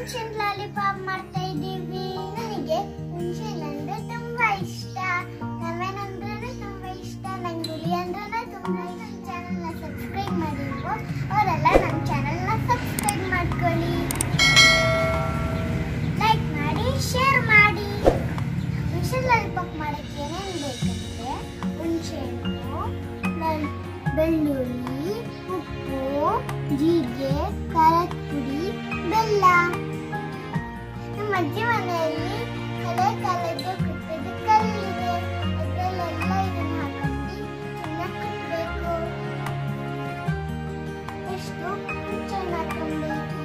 ಹುಣ್ಸಿನ್ lollipop ಮಾಡ್ತಾ ಇದ್ದೀವಿ ನನಗೆ ಹುಣ್ಸಿನ್ ಅಂದ್ರೆ ತುಂಬಾ ಇಷ್ಟ ಲೆಮನ್ ಅಂದ್ರೆ ತುಂಬಾ ಇಷ್ಟ ನಂಗೆ ಹುಳಿ ಅಂದ್ರೆ ತುಂಬಾ ಇಷ್ಟ ಚಾನಲ್ನ ಸಬ್ಸ್ಕ್ರೈಬ್ ಮಾಡಿಲ್ವೋ ಅವರೆಲ್ಲ ನಮ್ಮ ಚಾನಲ್ನ ಸಬ್ಸ್ಕ್ರೈಬ್ ಮಾಡ್ಕೊಳ್ಳಿ ಲೈಕ್ ಮಾಡಿ ಶೇರ್ ಮಾಡಿ ಹುಣ್ಸಿನ್ ಲಾಲಿಪಾಪ್ ಮಾಡಕ್ಕೆ ಏನೇನು ಬೇಕಂದ್ರೆ ಹುಣಸೆ ಹಣ್ಣು ಬೆಳ್- ಬೆಳ್ಳುಳ್ಳಿ ಉಪ್ಪು ಜೀರಿಗೆ ಖಾರದ ಪುಡಿ ಬೆಲ್ಲ ನಮ್ಮ ಅಜ್ಜಿ ಮನೆಯಲ್ಲಿ ಹಳೆ ಕಾಲದ ಕುಟ್ಟದ ಕಲ್ಲಿದೆ ಅದರಲ್ಲೆಲ್ಲ ಇದನ್ನ ಹಾಕೊಂಡು ಚೆನ್ನಾಗಿ ಕುಟ್ಟಬೇಕು ಎಷ್ಟು ಹುಣಸೆಹಣ್ಣು ಹಾಕೊಬೇಕು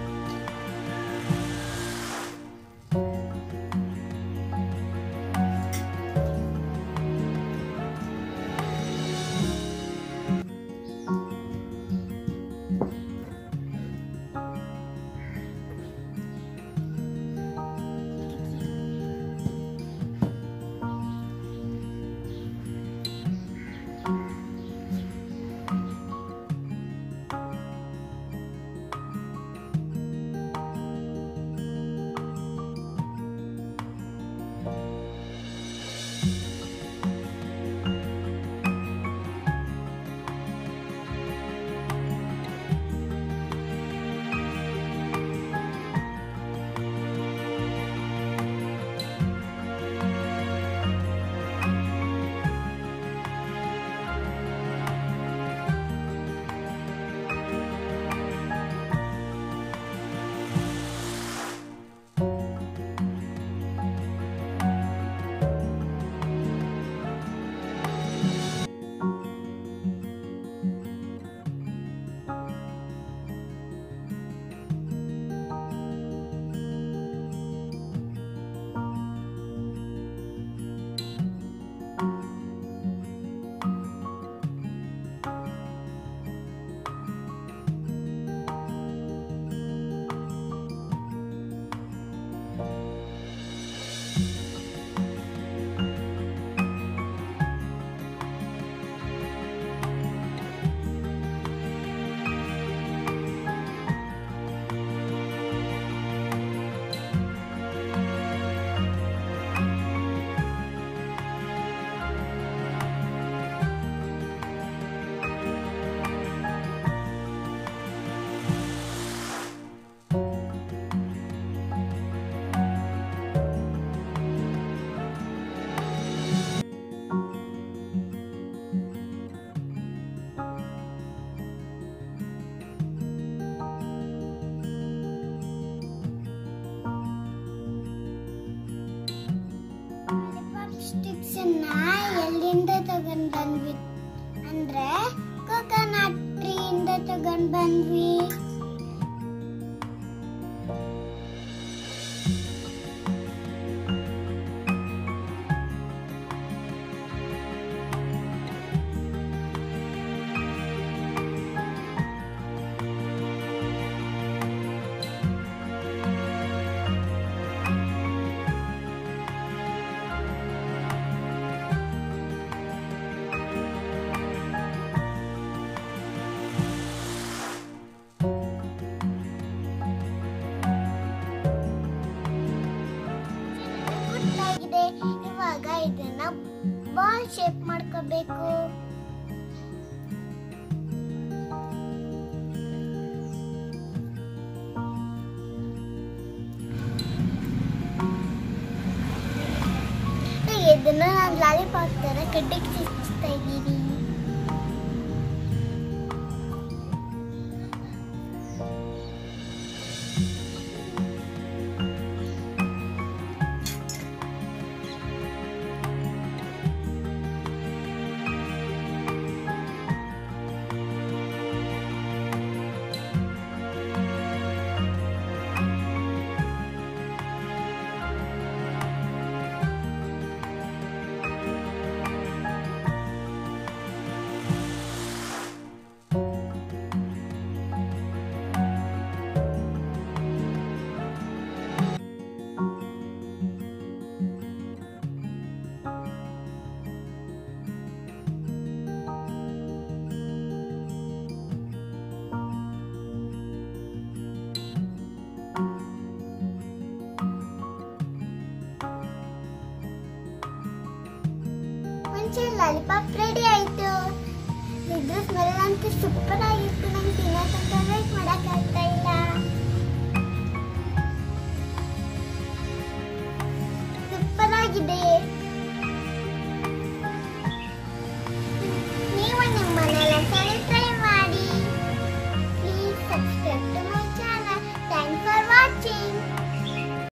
ಸ್ಟಿಕ್ಸ್ ಎಲ್ಲಿಂದ ತಗೊಂಡ್ ಬಂದ್ವಿ ಅಂದ್ರೆ ಕೋಕೋನಟ್ ಟ್ರೀಯಿಂದ ತಗೊಂಡ್ ಬಂದ್ವಿ ಗುಡ್ಡಾಗಿದೆ ಇವಾಗ ಇದನ್ನ ಬಾಲ್ ಶೇಪ್ ಮಾಡ್ಕೋಬೇಕು ಈಗ ಇದನ್ನ ನಾನು ಲಾಲಿಪಾಪ್ ತರ ಕಡ್ಡಿಗೆ ಸಿಕ್ಸ್ತಾ ಇದ್ದೀನಿ ಹುಣಸೆ ಲಾಲಿಪಾಪ್ ರೆಡಿ ಆಯ್ತು ಇದ್ರ ಸ್ಮೆಲ್ ಅಂತೂ ಸೂಪರ್ ಆಗಿ